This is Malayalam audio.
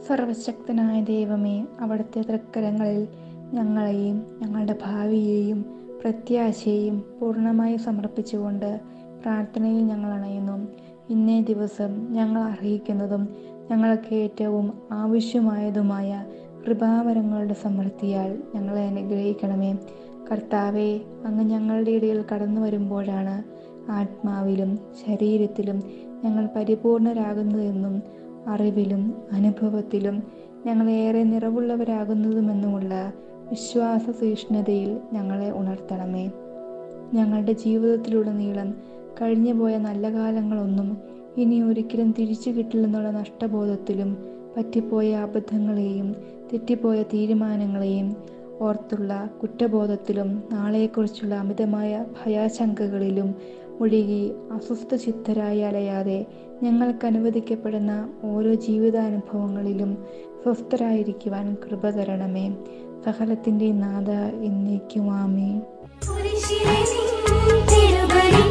സർവശക്തനായ ദൈവമേ അവിടുത്തെ തൃക്കരങ്ങളിൽ ഞങ്ങളെയും ഞങ്ങളുടെ ഭാവിയെയും പ്രത്യാശയെയും പൂർണ്ണമായി സമർപ്പിച്ചുകൊണ്ട് പ്രാർത്ഥനയിൽ ഞങ്ങൾ അണയുന്നു ഇന്നേ ദിവസം ഞങ്ങൾ അർഹിക്കുന്നതും ഞങ്ങൾക്ക് ഏറ്റവും ആവശ്യമായതുമായ കൃപാവരങ്ങളുടെ സമൃദ്ധിയാൽ ഞങ്ങളെ അനുഗ്രഹിക്കണമേ കർത്താവെ അങ്ങ് ഞങ്ങളുടെ ഇടയിൽ കടന്നു വരുമ്പോഴാണ് ആത്മാവിലും ശരീരത്തിലും ഞങ്ങൾ പരിപൂർണരാകുന്നതെന്നും അറിവിലും അനുഭവത്തിലും ഞങ്ങളേറെ നിറവുള്ളവരാകുന്നതുമെന്നുമുള്ള വിശ്വാസ തീഷ്ണതയിൽ ഞങ്ങളെ ഉണർത്തണമേ ഞങ്ങളുടെ ജീവിതത്തിലുടനീളം കഴിഞ്ഞുപോയ നല്ല കാലങ്ങളൊന്നും ഇനി ഒരിക്കലും തിരിച്ചു കിട്ടില്ലെന്നുള്ള നഷ്ടബോധത്തിലും പറ്റിപ്പോയ അബദ്ധങ്ങളെയും തെറ്റിപ്പോയ തീരുമാനങ്ങളെയും ഓർത്തുള്ള കുറ്റബോധത്തിലും നാളെക്കുറിച്ചുള്ള അമിതമായ ഭയാശങ്കകളിലും മുഴുകി അസ്വസ്ഥ ചിത്തരായി അലയാതെ ഞങ്ങൾക്ക് അനുവദിക്കപ്പെടുന്ന ഓരോ ജീവിതാനുഭവങ്ങളിലും സ്വസ്ഥരായിരിക്കുവാൻ കൃപ തരണമേ സകലത്തിൻ്റെ നാഥ എന്നേക്കുമാമേ കുരിശിലെ നിൻ തിരുബലി